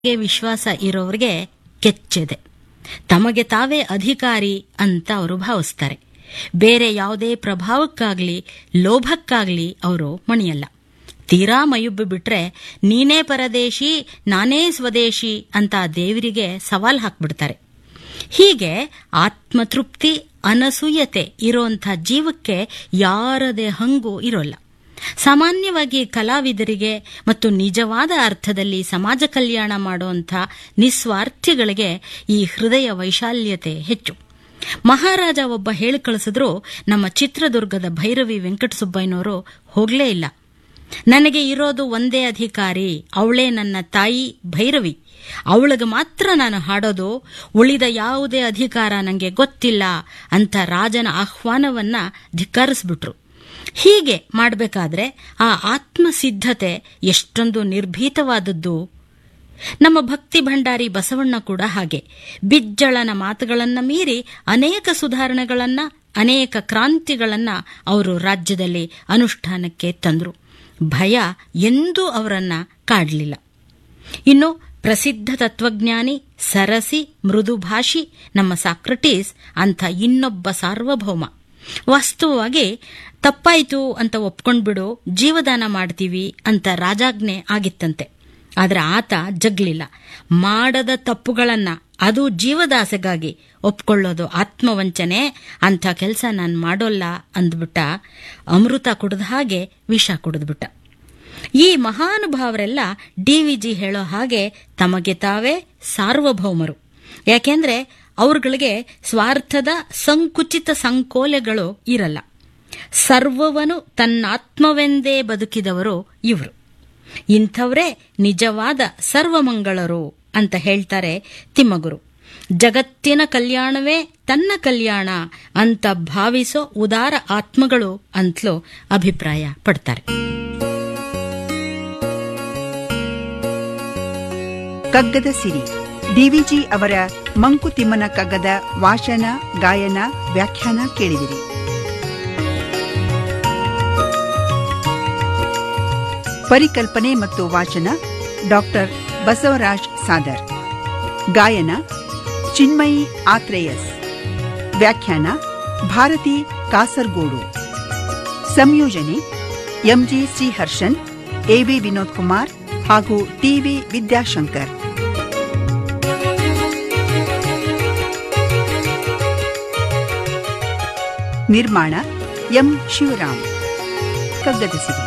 ಗೆ ವಿಶ್ವಾಸ ಇರೋರಿಗೆ ಕೆಚ್ಚೆದೆ ತಮಗೆ ತಾವೇ ಅಧಿಕಾರಿ ಅಂತ ಅವರು ಭಾವಿಸ್ತಾರೆ ಬೇರೆ ಯಾವುದೇ ಪ್ರಭಾವಕ್ಕಾಗ್ಲಿ ಲೋಭಕ್ಕಾಗ್ಲಿ ಅವರು ಮಣಿಯಲ್ಲ ತೀರಾ ಮಯುಬ್ಬು ಬಿಟ್ರೆ ನೀನೇ ಪರದೇಶಿ ನಾನೇ ಸ್ವದೇಶಿ ಅಂತ ದೇವರಿಗೆ ಸವಾಲ್ ಹಾಕ್ಬಿಡ್ತಾರೆ ಹೀಗೆ ಆತ್ಮತೃಪ್ತಿ ಅನಸೂಯತೆ ಇರೋಂಥ ಜೀವಕ್ಕೆ ಯಾರದೇ ಹಂಗು ಇರೋಲ್ಲ ಸಾಮಾನ್ಯವಾಗಿ ಕಲಾವಿದರಿಗೆ ಮತ್ತು ನಿಜವಾದ ಅರ್ಥದಲ್ಲಿ ಸಮಾಜ ಕಲ್ಯಾಣ ಮಾಡುವಂಥ ನಿಸ್ವಾರ್ಥಿಗಳಿಗೆ ಈ ಹೃದಯ ವೈಶಾಲ್ಯತೆ ಹೆಚ್ಚು ಮಹಾರಾಜ ಒಬ್ಬ ಹೇಳಿ ಕಳಿಸಿದ್ರು ನಮ್ಮ ಚಿತ್ರದುರ್ಗದ ಭೈರವಿ ವೆಂಕಟಸುಬ್ಬಯ್ಯನವರು ಹೋಗ್ಲೇ ಇಲ್ಲ ನನಗೆ ಇರೋದು ಒಂದೇ ಅಧಿಕಾರಿ ಅವಳೇ ನನ್ನ ತಾಯಿ ಭೈರವಿ ಅವಳಿಗೆ ಮಾತ್ರ ನಾನು ಹಾಡೋದು ಉಳಿದ ಯಾವುದೇ ಅಧಿಕಾರ ನನಗೆ ಗೊತ್ತಿಲ್ಲ ಅಂತ ರಾಜನ ಆಹ್ವಾನವನ್ನ ಧಿಕ್ಕರಿಸ್ಬಿಟ್ರು ಹೀಗೆ ಮಾಡಬೇಕಾದ್ರೆ ಆ ಆತ್ಮಸಿದ್ಧತೆ ಎಷ್ಟೊಂದು ನಿರ್ಭೀತವಾದದ್ದು ನಮ್ಮ ಭಕ್ತಿ ಭಂಡಾರಿ ಬಸವಣ್ಣ ಕೂಡ ಹಾಗೆ ಬಿಜ್ಜಳನ ಮಾತುಗಳನ್ನ ಮೀರಿ ಅನೇಕ ಸುಧಾರಣೆಗಳನ್ನ ಅನೇಕ ಕ್ರಾಂತಿಗಳನ್ನ ಅವರು ರಾಜ್ಯದಲ್ಲಿ ಅನುಷ್ಠಾನಕ್ಕೆ ತಂದರು ಭಯ ಎಂದೂ ಅವರನ್ನ ಕಾಡಲಿಲ್ಲ ಇನ್ನು ಪ್ರಸಿದ್ಧ ತತ್ವಜ್ಞಾನಿ ಸರಸಿ ಮೃದುಭಾಷಿ ನಮ್ಮ ಸಾಕ್ರಟೀಸ್ ಅಂತ ಇನ್ನೊಬ್ಬ ಸಾರ್ವಭೌಮ ವಾಸ್ತವವಾಗಿ ತಪ್ಪಾಯ್ತು ಅಂತ ಒಪ್ಕೊಂಡ್ಬಿಡು ಜೀವದಾನ ಮಾಡ್ತೀವಿ ಅಂತ ರಾಜಾಜ್ಞೆ ಆಗಿತ್ತಂತೆ ಆದ್ರೆ ಆತ ಜಗ್ಲಿಲ್ಲ ಮಾಡದ ತಪ್ಪುಗಳನ್ನ ಅದು ಜೀವದಾಸೆಗಾಗಿ ಒಪ್ಕೊಳ್ಳೋದು ಆತ್ಮವಂಚನೆ ಅಂಥ ಕೆಲಸ ನಾನು ಮಾಡೋಲ್ಲ ಅಂದ್ಬಿಟ್ಟ ಅಮೃತ ಕುಡಿದ ಹಾಗೆ ವಿಷ ಕುಡಿದ್ಬಿಟ್ಟ ಈ ಮಹಾನುಭಾವರೆಲ್ಲ ಡಿವಿಜಿ ಹೇಳೋ ಹಾಗೆ ತಮಗೆ ತಾವೇ ಸಾರ್ವಭೌಮರು ಯಾಕೆಂದ್ರೆ ಅವ್ರಗಳಿಗೆ ಸ್ವಾರ್ಥದ ಸಂಕುಚಿತ ಸಂಕೋಲೆಗಳು ಇರಲ್ಲ ಸರ್ವವನು ತನ್ನಾತ್ಮವೆಂದೇ ಬದುಕಿದವರು ಇವರು ಇಂಥವರೇ ನಿಜವಾದ ಸರ್ವಮಂಗಳರು ಅಂತ ಹೇಳ್ತಾರೆ ತಿಮ್ಮಗುರು ಜಗತ್ತಿನ ಕಲ್ಯಾಣವೇ ತನ್ನ ಕಲ್ಯಾಣ ಅಂತ ಭಾವಿಸೋ ಉದಾರ ಆತ್ಮಗಳು ಅಂತಲೂ ಅಭಿಪ್ರಾಯ ಪಡ್ತಾರೆ ಕಗ್ಗದ ಸಿರಿ ಡಿವಿಜಿ ಅವರ ಮಂಕುತಿಮ್ಮನ ಕಗ್ಗದ ವಾಚನ ಗಾಯನ ವ್ಯಾಖ್ಯಾನ ಕೇಳಿದಿರಿ ಪರಿಕಲ್ಪನೆ ಮತ್ತು ವಾಚನ ಡಾಕ್ಟರ್ ಬಸವರಾಜ್ ಸಾದರ್ ಗಾಯನ ಚಿನ್ಮಯಿ ಆತ್ರೇಯಸ್ ವ್ಯಾಖ್ಯಾನ ಭಾರತಿ ಕಾಸರ್ಗೋಡು ಸಂಯೋಜನೆ ಎಂಜಿ ಶ್ರೀಹರ್ಷನ್ ಎವಿ ವಿನೋದ್ ಕುಮಾರ್ ಹಾಗೂ ಟಿವಿ ವಿದ್ಯಾಶಂಕರ್ ನಿರ್ಮಾಣ ಎಂ ಶಿವರಾಮ್ ಕಗ್ಗದ ಸಿರಿ